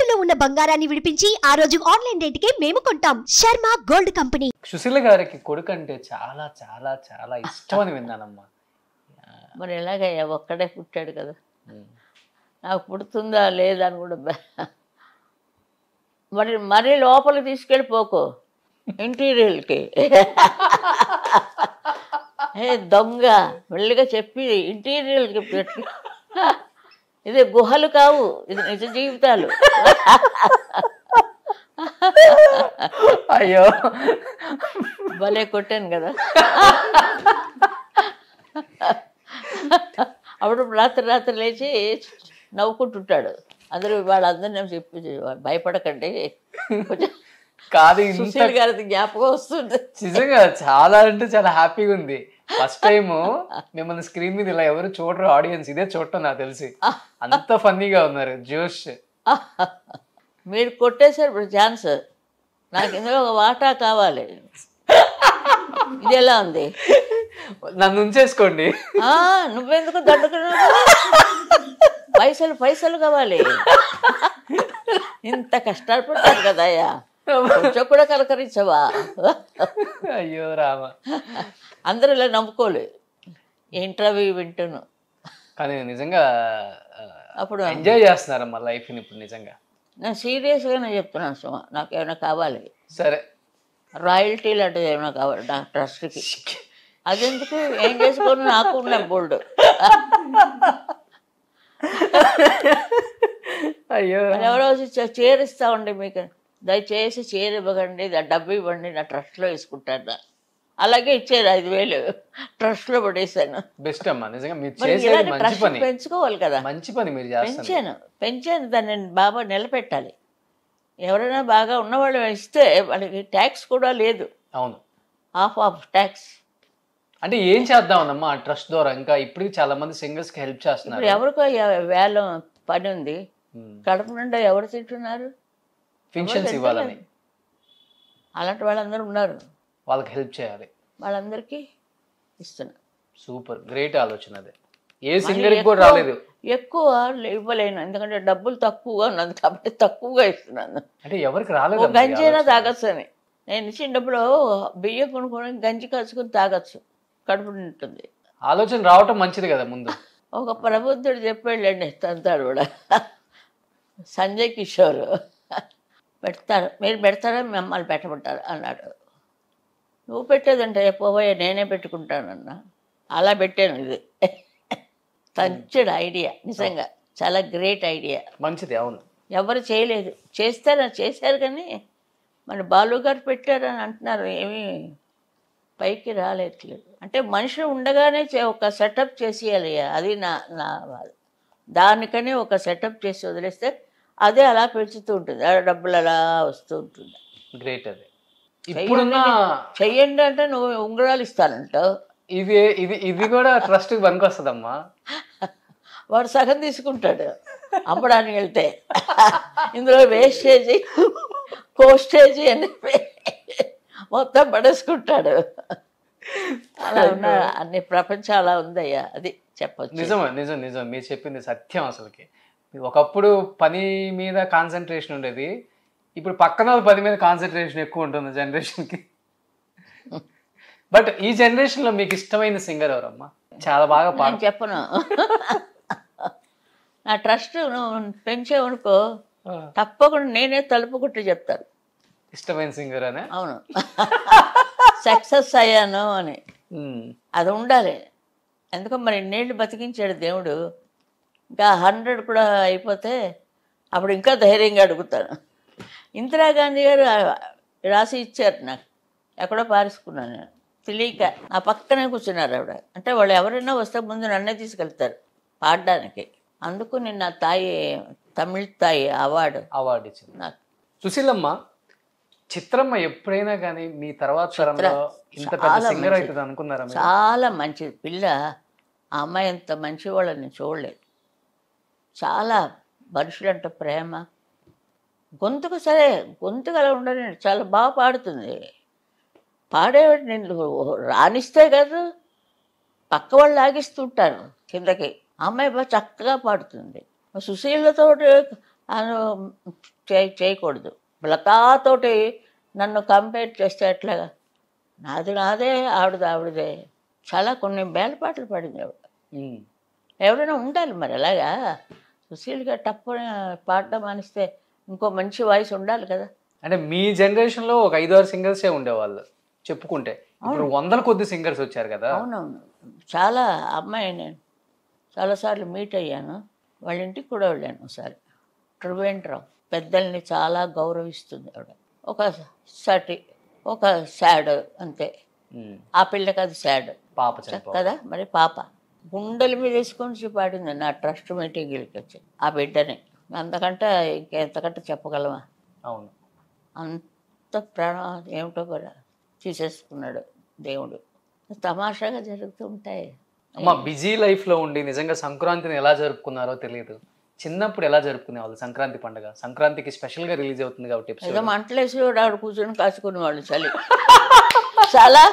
తాకట్టులో ఉన్న బంగారాన్ని విడిపించి ఆ రోజు ఆన్లైన్ రేటుకే మేము కొంటాం శర్మ గోల్డ్ కంపెనీ సుశీల గారికి కొడుకు అంటే చాలా చాలా చాలా ఇష్టం అని విన్నానమ్మా మరి ఎలాగయ్యా ఒక్కడే పుట్టాడు కదా ఉమ్. నాకు పుడుతుందా లేదా అని కూడా భయ- మరి మరీ లోపలికి తీసుకెళ్ళిపోకు ఇంటీరియల్కి ఏ దొంగ మెల్లిగా చెప్పి ఇంటీరియల్కి పెట్టి ఇది గుహలు కావు ఇది నిజ జీవితాలు అయ్యో భలే కొట్టాను కదా అప్పుడు రాత్రి రాత్రి లేచి నవ్వుకుంటుంటాడు అందరూ వాళ్ళందరినీ చెప్పి భయపడకండి కొంచెం కాదు ఇంత సుశీల్ గారిది జ్ఞాపకం వస్తుంది నిజంగా చాలా అంటే చాలా హ్యాపీగా ఉంది ఫస్ట్ టైం మిమ్మల్ని స్క్రీన్ మీద ఇలా ఎవరు చూడరు ఆడియన్స్ ఇదే చూడటం నాకు తెలిసి అంత ఫన్నీగా ఉన్నారు జోష్ మీరు కొట్టేశారు ఇప్పుడు ఛాన్స్ నాకు ఇందులో ఒక వాటా కావాలి ఇది ఎలా ఉంది నన్ను ఉంచేసుకోండి ఆ, నువ్వెందుకు దండుకున్నావు పైసలు పైసలు కావాలి ఇంత కష్టాలు పడతారు కదా అయ్యా కొంచెం కూడా కలకరించవా అయ్యో రామ అందరూ ఇలా నమ్ముకోలే ఇంటర్వ్యూ వింటున్నాను కానీ నిజంగా అప్పుడు ఎంజాయ్ చేస్తున్నారమ్మా లైఫ్ ని ఇప్పుడు నిజంగా నేను సీరియస్గానే చెప్తున్నాను సుమ నాకు ఏమైనా కావాలి సరే రాయల్టీ లాంటిది ఏమైనా కావాలి నా ట్రస్ట్కి అదెందుకు ఏం చేసుకోను నాకు ఉన్నాయి బోల్డ్ అయ్యో మరి ఎవరో వచ్చి చే- చీర ఇస్తామండి మీకు దయచేసి చీర ఇవ్వకండి దా- డబ్బు ఇవ్వండి నా ట్రస్ట్లో వేసుకుంటాను అలాగే ఇచ్చారు ఐదు వేలు ట్రస్ట్లో పడేసాను బెస్ట్ అమ్మా నిజంగా మీరు మరి చేసేది ఇలాంటి మంచి ట్రస్ట్ పని పెంచుకోవాలి కదా మంచి పని మీరు చేస్తారు పెంచాను పెంచాను దాన్ని బాగా నిలబెట్టాలి ఎవరైనా బాగా ఉన్నవాళ్ళు ఇస్తే వాళ్ళకి ట్యాక్స్ కూడా లేదు అవును హాఫ్ ఆఫ్ ట్యాక్స్ అంటే ఏం చేద్దామన్నమ్మా ఆ ట్రస్ట్ ద్వారా ఇంకా ఇప్పటికి చాలా మంది సింగర్స్ కి హెల్ప్ ఇప్పుడు చేస్తున్నారు ఎవరికో ఎ- వేల పని ఉంది ఉమ్. కడుపు నిండా ఎవరు తింటున్నారు పెన్షన్స్ ఇవ్వాలని అలాంటి వాళ్ళందరూ ఉన్నారు వాళ్ళకి హెల్ప్ చేయాలి వాళ్ళందరికీ ఇస్తున్నా సూపర్ గ్రేట్ ఆలోచన అదే ఏ సింగర్ కి కూడా రాలేదు ఎక్కువ ఇవ్వలేను ఎందుకంటే డబ్బులు తక్కువగా ఉన్నది కాబట్టి తక్కువగా ఇస్తున్నాను అంటే ఎవరికి ఓ రాలేదు గంజి అయినా తాగొచ్చు అని నేను ఇచ్చిన డబ్బులు బియ్యం కొనుక్కొని గంజి కాచుకొని తాగొచ్చు కడుపు నింటుంది ఆలోచన రావటం మంచిది కదా ముందు ఒక ప్రబుద్ధుడు చెప్పాడండి తంతాడు కూడా సంజయ్ కిషోర్ పెడతారు మీరు పెడతారా మిమ్మల్ని పెట్టమంటారు అన్నాడు నువ్వు పెట్టేదంటే పోవయ్య నేనే పెట్టుకుంటానన్నా అలా పెట్టాను ఇది తంచడు ఐడియా నిజంగా చాలా గ్రేట్ ఐడియా మంచిది అవును ఎవరు చేయలేదు చేస్తారా చేశారు కానీ మన బాలు గారు పెట్టారని అంటున్నారు ఏమీ పైకి రాలేట్లేదు అంటే మనిషి ఉండగానే చే- ఒక సెటప్ చేసేయాలి అది నా నా బాధ దానికని ఒక సెటప్ చేసి వదిలేస్తే అదే అలా పెంచుతూ ఉంటుంది ఆ డబ్బులు అలా వస్తూ ఉంటుంది గ్రేట్ అది ఇప్పుడున్న చెయ్యండి అంటే నువ్వు ఉంగరాలు ఇస్తానంటావు ఇది ఇది ఇది కూడా ట్రస్ట్ కి పనికొస్తుందమ్మా వాడు సగం తీసుకుంటాడు అమ్మడానికి వెళ్తే ఇందులో వేస్టేజీ కోస్టేజీ అని మొత్తం పడేసుకుంటాడు అలా ఉన్న అన్ని ప్రపంచం అలా ఉందయ్యా అది చెప్పొచ్చు నిజమే నిజం నిజం మీరు చెప్పింది సత్యం అసలుకి ఒకప్పుడు పని మీద కాన్సన్ట్రేషన్ ఉండేది ఇప్పుడు పక్కన వాళ్ళ పని మీద కాన్సన్ట్రేషన్ ఎక్కువ ఉంటుంది జనరేషన్కి బట్ ఈ జనరేషన్ లో మీకు ఇష్టమైన సింగర్ ఎవరమ్మా చాలా బాగా పాడు నేను చెప్పను నా ట్రస్ట్ నువ్వు పెంచేవనుకో తప్పకుండా నేనే తలుపు కొట్టి చెప్తాను ఇష్టమైన సింగర్ అనే అవును సక్సెస్ అయ్యాను అని అది ఉండాలి ఎందుకో మరి నీళ్ళు బతికించాడు దేవుడు ఇంకా హండ్రెడ్ కూడా అయిపోతే అప్పుడు ఇంకా ధైర్యంగా అడుగుతాను ఇందిరాగాంధీ గారు రాసి ఇచ్చారు నాకు ఎక్కడో పారేసుకున్నాను నేను తెలియక నా పక్కనే కూర్చున్నారు ఆవిడ అంటే వాళ్ళు ఎవరైనా వస్తే ముందు నన్నే తీసుకెళ్తారు పాడడానికి అందుకు నేను నా తాయి తమిళ తాయి అవార్డు అవార్డు ఇచ్చింది నాకు సుశీలమ్మ చిత్రమ్మ ఎప్పుడైనా కానీ మీ తర్వాత తరంలో ఇంత పెద్ద చాలా సింగర్ మంచిది. అవుతుంది అనుకున్నారా మీరు? చాలా మంచిది పిల్ల ఆ అమ్మాయి అంత మంచి వాళ్ళని చూడలేదు చాలా మనుషులంటే ప్రేమ గొంతుకు సరే గొంతుకు అలా ఉండని చాలా బాగా పాడుతుంది పాడేవాడు నేను రాణిస్తే కాదు పక్క వాళ్ళు లాగిస్తుంటారు కిందకి ఆ అమ్మాయి బాగా చక్కగా పాడుతుంది సుశీలతో అను చేయ చేయకూడదు లతాతోటి నన్ను కంపేర్ చేస్తే ఎట్లాగా నాది నాదే ఆవిడది ఆవిడదే చాలా కొన్ని బేలపాటలు పడింది ఆవిడ ఉమ్. ఎవరైనా ఉండాలి మరి అలాగా సుశీల్గా టప్పున పాడడం అనిస్తే ఇంకో మంచి వాయిస్ ఉండాలి కదా అంటే మీ జనరేషన్ లో ఒక ఐదు ఆరు సింగర్సే ఉండేవాళ్ళు చెప్పుకుంటే ఇప్పుడు వందల కొద్ది సింగర్స్ వచ్చారు కదా అవునవును చాలా అమ్మాయి నేను చాలాసార్లు మీట్ అయ్యాను వాళ్ళ ఇంటికి కూడా వెళ్ళాను ఒకసారి త్రివేంద్రం పెద్దల్ని చాలా గౌరవిస్తుంది ఆవిడ ఒక సటి ఒక శాడ్ అంతే ఉమ్. ఆ పిల్లకి అది శాడ్ పాప చనిపో కదా మరి పాప గుండెల మీద వేసుకొని పాడింది నా ట్రస్ట్ మీటింగ్లకి వచ్చి ఆ బిడ్డని అంతకంటే ఇంకెంతకంటే చెప్పగలమా అవును అంత ప్రాణం ఏమిటో కూడా తీసేసుకున్నాడు దేవుడు తమాషాగా జరుగుతుంటాయి అమ్మ బిజీ లైఫ్ లో ఉండి నిజంగా సంక్రాంతిని ఎలా జరుపుకున్నారో తెలియదు చిన్నప్పుడు ఎలా జరుపుకునే వాళ్ళు సంక్రాంతి పండుగ సంక్రాంతికి స్పెషల్ గా రిలీజ్ అవుతుంది కాబట్టి ఏదో ఎపిసోడ్ మంటలేసి ఆవిడ కూర్చొని కాచుకునేవాళ్ళు చలి చాలా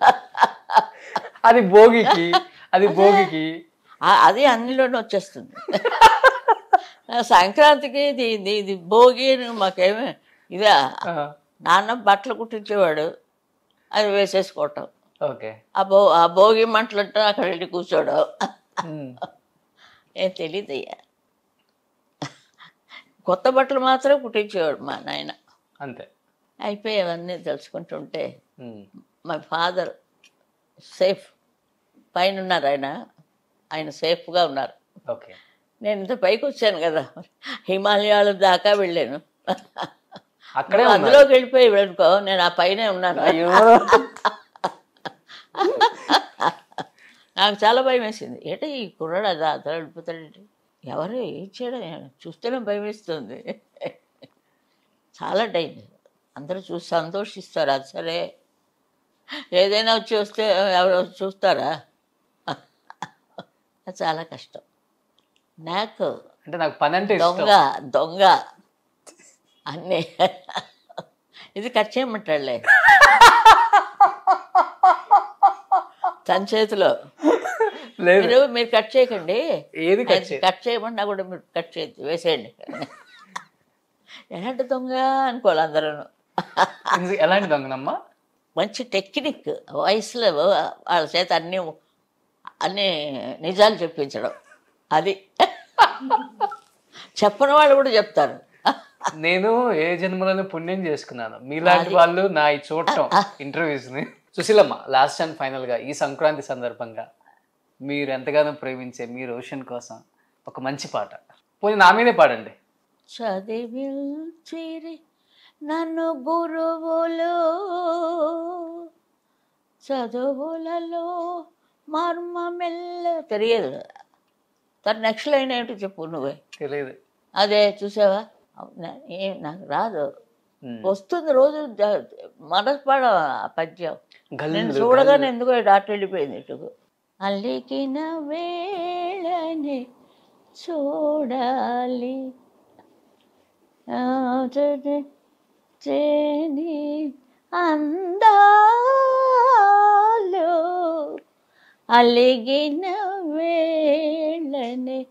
అది భోగికి అది భోగికి ఆ- అది అన్నిలోనే వచ్చేస్తుంది ఆ సంక్రాంతికి ఇది ఇది ఇది భోగి అని మాకేమి ఇదా ఆ, నాన్న బట్టలు కుట్టించేవాడు అది వేసేసుకోవటం ఓకే ఆ భో ఆ భోగి మంటలంటే అక్కడ వెళ్ళి కూర్చోవడం ఉమ్. ఏం తెలియదయ్యా కొత్త బట్టలు మాత్రం కుట్టించేవాడు మా నాయన అంతే అయిపోయేవన్నీ తెలుసుకుంటుంటే ఉమ్. మా ఫాదర్ సేఫ్ పైన ఉన్నారు ఆయన ఆయన సేఫ్గా ఉన్నారు ఓకే నేను ఇంత పైకి వచ్చాను కదా హిమాలయాల దాకా వెళ్ళాను అక్కడే నువ్వు ఉన్నారు. అందులోకి వెళ్ళిపోయి వెళ్ళుకో నేను ఆ పైనే ఉన్నాను అయ్యో నాకు చాలా భయం వేసింది ఏంటి ఈ కుర్రాడు అది అతను వెళ్ళిపోతాడండి ఎవరు ఏం చేయడం చూస్తేనే భయం వేస్తుంది చాలా డైంజర్ అందరూ చూసి సంతోషిస్తారు అది సరే ఏదైనా వచ్చి వస్తే ఎవరు వచ్చి చూస్తారా అది చాలా కష్టం నాకు అంటే నాకు పని అంటే ఇష్టం దొంగ దొంగ అన్నీ ఇది కట్ చేయమంటాడులే తన చేతిలో లేదు మీరు మీరు కట్ చేయకండి ఏది కట్ చేయ కట్ చేయమన్నా కూడా మీరు కట్ చేయద్దు వేసేయండి ఎలాంటి దొంగ అనుకోవాలి అందరూ ఇది ఎలాంటి దొంగనమ్మా మంచి టెక్నిక్ వయసులో వాళ్ళ చేత అన్ని అన్ని నిజాలు చెప్పించడం అది చెప్పని వాళ్ళు కూడా చెప్తారు నేను ఏ జన్మలోనే పుణ్యం చేసుకున్నాను మీలాంటి వాళ్ళు నా ఈ చూడటం ఇంటర్వ్యూస్ ని సుశీలమ్మ లాస్ట్ అండ్ ఫైనల్ గా ఈ సంక్రాంతి సందర్భంగా మీరు ఎంతగానో ప్రేమించే మీ రోషన్ కోసం ఒక మంచి పాట పోనీ నా మీదే పాడండి చదివిల్చిరి నన్ను గురువులు చదువులలో మర్మమెల్ల తెలియదు తన నెక్స్ట్ లైన్ ఏంటో చెప్పు నువ్వే తెలియదు అదే చూసావా అవునా? ఏం నాకు రాదు ఉమ్. వస్తుంది రోజు ద- మనస్పాడ ఆ పద్యం గల్లు నేను చూడగానే ఎందుకో డాక్టర్ వెళ్ళిపోయింది ఇటుకు అల్లికిన వేళని చూడాలి ఆ, చే- చేని అందాలు అలిగిన వేళని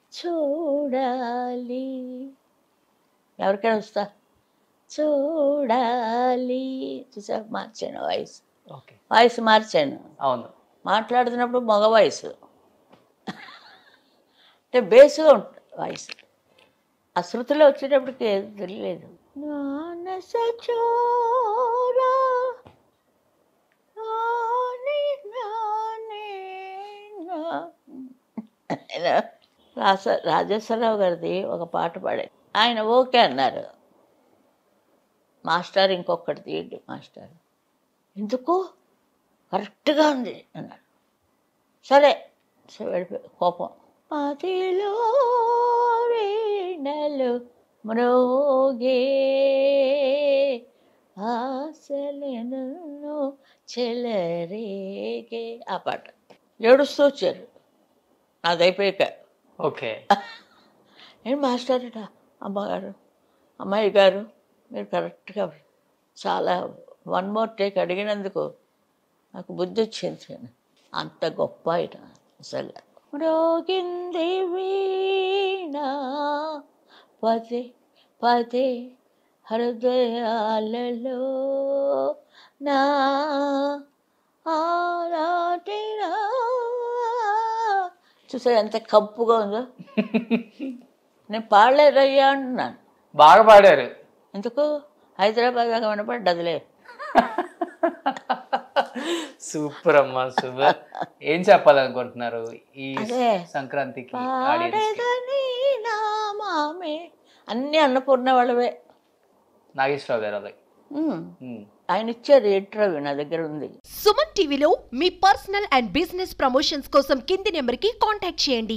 చూడాలి ఎవరికైనా వస్తా చూడాలి చూసా మార్చాను వాయిస్ ఓకే వాయిస్ మార్చాను అవును మాట్లాడుతున్నప్పుడు మగ వాయిస్ అంటే బేస్గా ఉంటుంది వాయిస్ ఆ శృతిలో వచ్చేటప్పటికి ఏది తెలియలేదు మానస చోరా నాని నాని నా. ఆయన రాస రాజేశ్వరరావు గారిది ఒక పాట పాడారు ఆయన ఓకే అన్నారు మాస్టర్ ఇంకొకటి తీయండి మాస్టర్ ఎందుకు కరెక్ట్గా ఉంది అన్నాడు సరే సరే వెళ్ళిపోయి కోపం పదిలో వీణలు మ్రోగే ఆశలను చెలరేగే ఆ పాట ఏడుస్తూ వచ్చారు అది అయిపోయాక ఓకే నేను మాస్టర్ అట అమ్మగారు అమ్మాయి గారు మీరు కరెక్ట్గా చాలా వన్ మోర్ టేక్ అడిగినందుకు నాకు బుద్ధి వచ్చింది అంత గొప్ప ఆయన అసలు మ్రోగింది వీణ పదే పదే హృదయాలలో నా ఆరాటినా చూసా ఎంత కప్పుగా ఉందో నేను పాడలేదయ్యా అంటున్నాను బాగా పాడారు ఎందుకు హైదరాబాద్ దాకా వినపడ్డదిలే సూపర్ అమ్మా సూపర్ ఏం చెప్పాలనుకుంటున్నారు ఈ అదే. సంక్రాంతికి ఆడియన్స్ పాడేదని నా మామే అన్నీ అన్నపూర్ణ వాళ్ళవే నాగేశ్వరరావు గారు అలాగే ఉమ్. ఉమ్. ఆయన ఇచ్చారు ఇంటర్వ్యూ నా దగ్గర ఉంది సుమన్ టీవీలో మీ పర్సనల్ అండ్ బిజినెస్ ప్రమోషన్స్ కోసం కింది నెంబర్కి కాంటాక్ట్ చేయండి